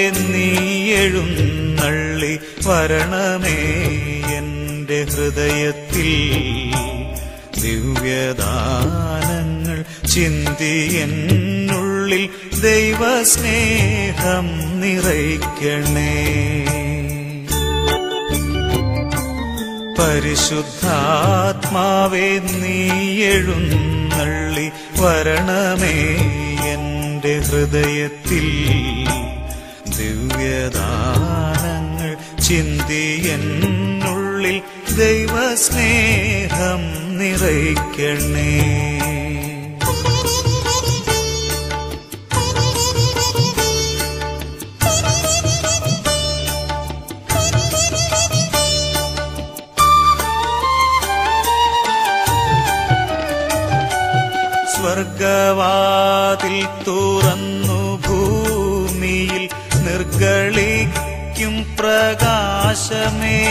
നീ എഴുന്നള്ളി വരണമേ എൻ്റെ ഹൃദയത്തിൽ ദിവ്യദാനങ്ങൾ ചിന്തി എന്നുള്ളിൽ ദൈവസ്നേഹം നിറയ്ക്കണേ പരിശുദ്ധാത്മാവേ നീ എഴുന്നള്ളി വരണമേ എൻ്റെ ഹൃദയത്തിൽ ദിവ്യദാനങ്ങൾ ചിന്തി എന്നുള്ളിൽ ദൈവസ്നേഹം നിറയ്ക്കണേ സ്വർഗവാതിൽ തുറന്നു ഭൂമിയിൽ നിർഗളിക്കും പ്രകാശമേ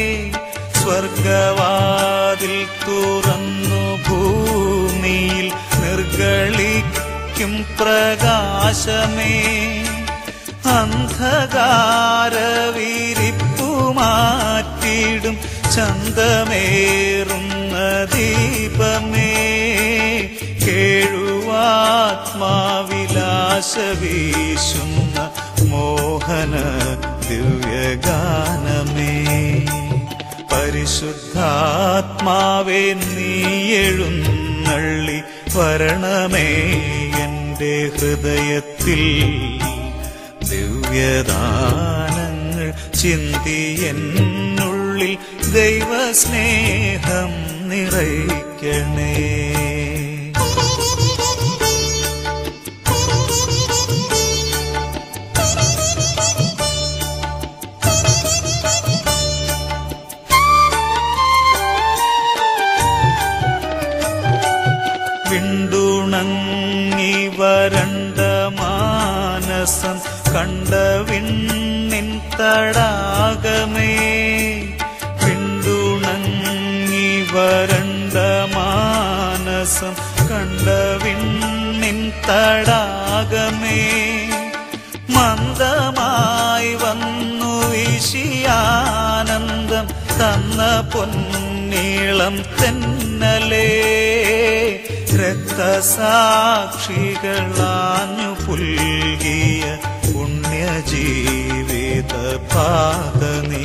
സ്വർഗവാതിൽ തുറന്നു ഭൂമിയിൽ നിർഗളിക്കും പ്രകാശമേ അന്ധകാരവിരിപ്പു മാറ്റിടും ചന്തമേറുന്ന ദീപമേ കേഴുവാത്മാവിലാശ വീശുന്ന മോഹന ദിവ്യഗാനമേ പരിശുദ്ധാത്മാവേ നീ എഴുന്നള്ളി വരണമേ എൻ്റെ ഹൃദയത്തിൽ ദിവ്യദാനങ്ങൾ ചിന്തി എന്നുള്ളിൽ ദൈവസ്നേഹം നിറയ്ക്കണേ വിണ്ടുണങ്ങി വരണ്ട മാനസം കണ്ട വിണ്ണിൻ തടാകമേ വിണ്ടുണങ്ങി വരണ്ട മാനസം കണ്ട വിണ്ണിൻ തടാകമേ മന്ദമായി വന്നു വീശിയാനന്ദം തന്ന പൊന്നീളം തെന്നലേ രക്തസാക്ഷികളാഞ്ഞു പുൽകിയ പുണ്യജീവിത പാതനീ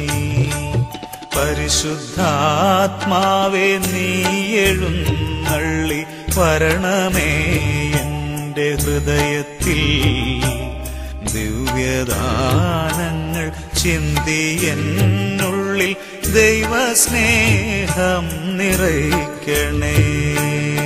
പരിശുദ്ധാത്മാവേ നീ എഴുന്നള്ളി വരണമേ എൻ്റെ ഹൃദയത്തിൽ ദിവ്യദാനങ്ങൾ ചിന്തി എന്നുള്ളിൽ ദൈവസ്നേഹം നിറയ്ക്കണേ